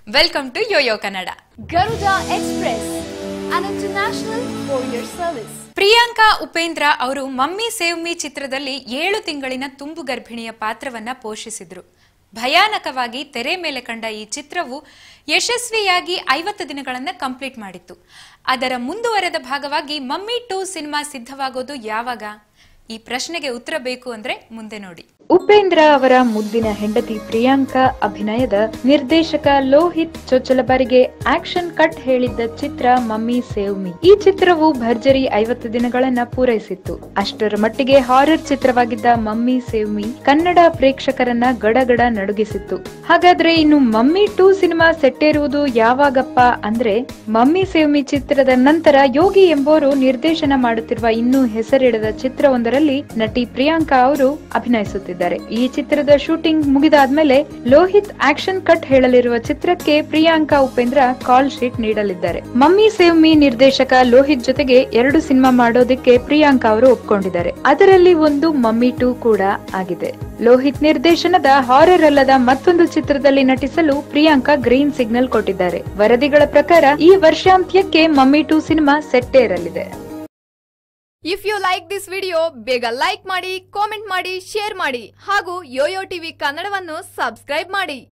Welcome to YoYo Kannada Garuda Express, an international courier service. Priyanka Upendra ಅವರು mummy save ಮಿ ಚಿತ್ರದಲ್ಲಿ ಏಳು ತಿಂಗಳಿನ ತುಂಬು ಗರ್ಭಿಣಿಯ ಪಾತ್ರವನ್ನ ಪೋಷಿಸಿದ್ರು ಭಯಾನಕವಾಗಿ ತೆರೆ ಮೇಲೆ ಕಂಡ ಈ ಚಿತ್ರವು ಯಶಸ್ವಿಯಾಗಿ ಐವತ್ತು ದಿನಗಳನ್ನ ಕಂಪ್ಲೀಟ್ ಮಾಡಿತ್ತು ಅದರ ಮುಂದುವರೆದ ಭಾಗವಾಗಿ ಮಮ್ಮಿ ಟೂ ಸಿನಿಮಾ ಸಿದ್ಧವಾಗೋದು ಯಾವಾಗ ಈ ಪ್ರಶ್ನೆಗೆ ಉತ್ತರ ಬೇಕು ಅಂದ್ರೆ ಮುಂದೆ ನೋಡಿ ಉಪೇಂದ್ರ ಅವರ ಮುದ್ದಿನ ಹೆಂಡತಿ ಪ್ರಿಯಾಂಕಾ ಅಭಿನಯದ ನಿರ್ದೇಶಕ ಲೋಹಿತ್ ಚೊಚ್ಚಲ ಬಾರಿಗೆ ಆಕ್ಷನ್ ಕಟ್ ಹೇಳಿದ್ದ ಚಿತ್ರ ಮಮ್ಮಿ ಸೇವ್ ಮಿ ಈ ಚಿತ್ರವು ಭರ್ಜರಿ ಐವತ್ತು ದಿನಗಳನ್ನ ಪೂರೈಸಿತ್ತು ಅಷ್ಟರ ಮಟ್ಟಿಗೆ ಹಾರರ್ ಚಿತ್ರವಾಗಿದ್ದ ಮಮ್ಮಿ ಸೇವ್ ಮಿ ಕನ್ನಡ ಪ್ರೇಕ್ಷಕರನ್ನ ಗಡಗಡ ನಡುಗಿಸಿತ್ತು ಹಾಗಾದ್ರೆ ಇನ್ನು ಮಮ್ಮಿ ಟೂ ಸಿನಿಮಾ ಸೆಟ್ಟೇರುವುದು ಯಾವಾಗಪ್ಪ ಅಂದ್ರೆ ಮಮ್ಮಿ ಸೇವ್ ಮಿ ಚಿತ್ರದ ನಂತರ ಯೋಗಿ ಎಂಬುವರು ನಿರ್ದೇಶನ ಮಾಡುತ್ತಿರುವ ಇನ್ನೂ ಹೆಸರಿಡದ ಚಿತ್ರವೊಂದರಲ್ಲಿ ನಟಿ ಪ್ರಿಯಾಂಕಾ ಅವರು ಅಭಿನಯಿಸುತ್ತಿದ್ದಾರೆ ಈ ಚಿತ್ರದ ಶೂಟಿಂಗ್ ಮುಗಿದಾದ್ಮೇಲೆ ಲೋಹಿತ್ ಆಕ್ಷನ್ ಕಟ್ ಹೇಳಲಿರುವ ಚಿತ್ರಕ್ಕೆ ಪ್ರಿಯಾಂಕಾ ಉಪೇಂದ್ರ ಕಾಲ್ ಶೀಟ್ ನೀಡಲಿದ್ದಾರೆ ಮಮ್ಮಿ ಸೇವ್ ಮಿ ನಿರ್ದೇಶಕ ಲೋಹಿತ್ ಜೊತೆಗೆ ಎರಡು ಸಿನಿಮಾ ಮಾಡೋದಕ್ಕೆ ಪ್ರಿಯಾಂಕಾ ಅವರು ಒಪ್ಕೊಂಡಿದ್ದಾರೆ ಅದರಲ್ಲಿ ಒಂದು ಮಮ್ಮಿ ಟೂ ಕೂಡ ಆಗಿದೆ ಲೋಹಿತ್ ನಿರ್ದೇಶನದ ಹಾರರ್ ಅಲ್ಲದ ಮತ್ತೊಂದು ಚಿತ್ರದಲ್ಲಿ ನಟಿಸಲು ಪ್ರಿಯಾಂಕಾ ಗ್ರೀನ್ ಸಿಗ್ನಲ್ ಕೊಟ್ಟಿದ್ದಾರೆ ವರದಿಗಳ ಪ್ರಕಾರ ಈ ವರ್ಷಾಂತ್ಯಕ್ಕೆ ಮಮ್ಮಿ ಟೂ ಸಿನಿಮಾ ಸೆಟ್ಟೇರಲಿದೆ if you like this video ಬೇಗ ಲೈಕ್ ಮಾಡಿ ಕಾಮೆಂಟ್ ಮಾಡಿ ಶೇರ್ ಮಾಡಿ ಹಾಗೂ ಯೋಯೋ ಟಿವಿ ಕನ್ನಡವನ್ನು ಸಬ್ಸ್ಕ್ರೈಬ್ ಮಾಡಿ